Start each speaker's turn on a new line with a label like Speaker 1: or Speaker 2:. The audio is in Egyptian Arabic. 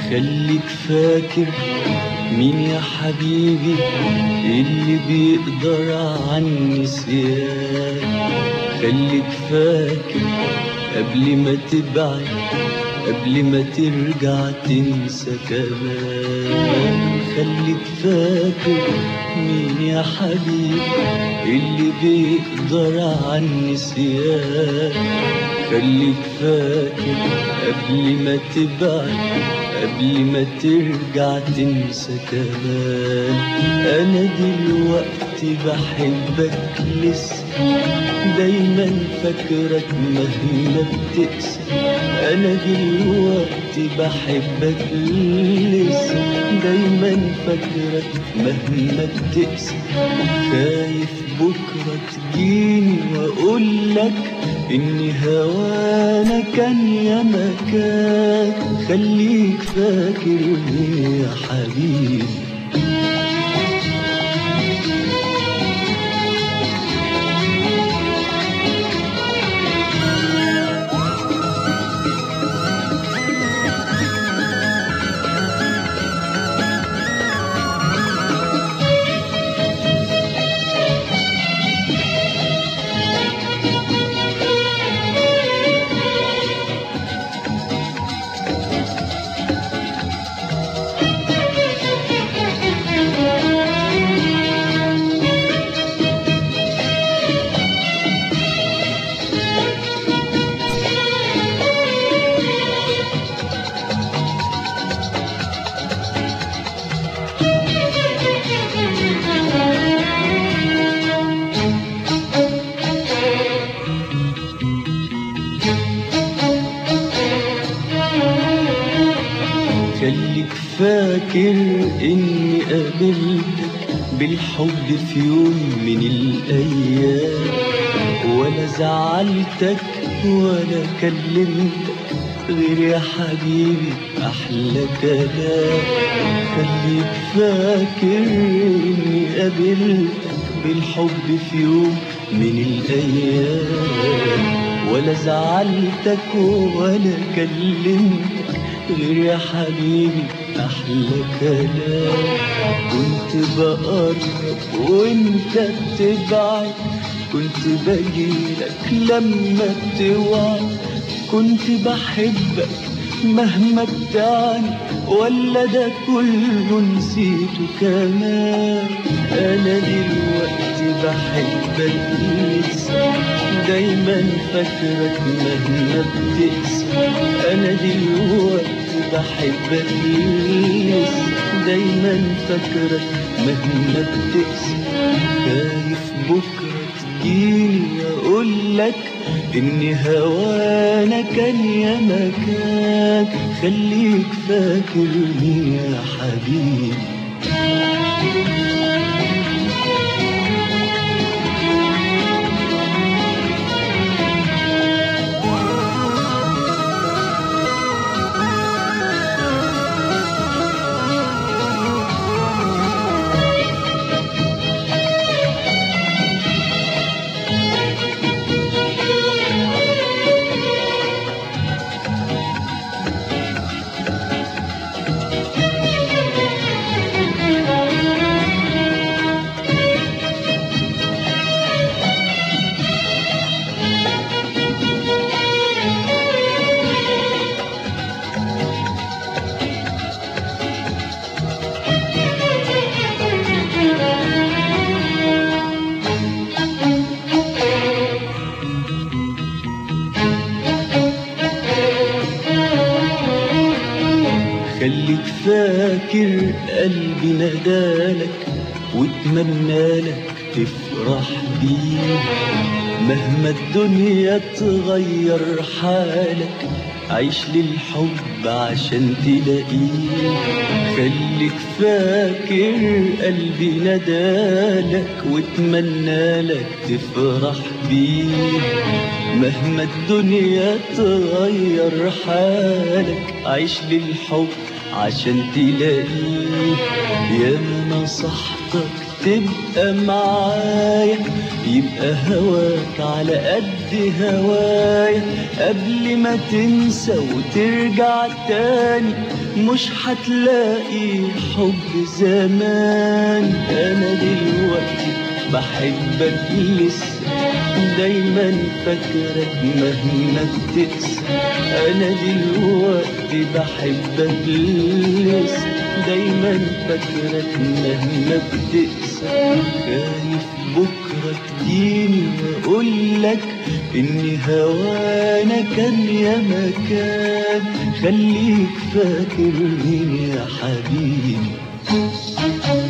Speaker 1: خليك فاكر مين يا حبيبي اللي بيقدر عن النسيان خليك فاكر قبل ما تبعد قبل ما ترجع تنسى كمان خليك فاكر مين يا حبيبي اللي بيقدر عن النسيان خليك فاكر قبل ما تبعد قبل ما ترجع تنسى كمان انا دلوقتي بحبك لسه دايما فاكرك مهما بتقسى انا دلوقتي بحبك لسه دايما فاكرك مهما بتقسى خايف بكره تجيني واقول لك ان هوانا كان يا مكان خليك فاكر يا حبيبي خليك فاكر اني قابلتك بالحب في يوم من الايام ولا زعلتك ولا كلمتك غير يا حبيبي احلى كلام خليك فاكر اني قابلتك بالحب في يوم من الايام ولا زعلتك ولا كلمتك غير يا حبيبي احلى كلام كنت بقرب وانت بتبعد كنت بجيلك لما بتوعد كنت بحبك مهما بتعني ولا ده كله نسيته كمان انا دلوقتي بحبك لسه دايما فاكرك مهما بتقسى انا دلوقتي بحبك لسه دايما فاكرك مهما بتقسى خايف بكره تجيني اقول لك ان هوانا كان يا مكان خليك فاكرني يا حبيبي خليك فاكر قلبي نادالك واتمنى لك تفرح بيه مهما الدنيا تغير حالك عيش للحب عشان تلاقيه خليك فاكر قلبي ندالك واتمنى لك تفرح بيه مهما الدنيا تغير حالك عيش للحب عشان تلاقيه يا ما نصحتك تبقى معايا يبقى هواك على قد هوايا قبل ما تنسى وترجع تاني مش هتلاقي حب زمان انا دلوقتي بحبك لسه دايما فاكرك مهما بتقسى انا دلوقتي بحبك لسه دايما فاكرك مهما بتقسى خايف بكرة تجيني واقول لك ان هوانا كان يا مكان خليك فاكر مين يا حبيبي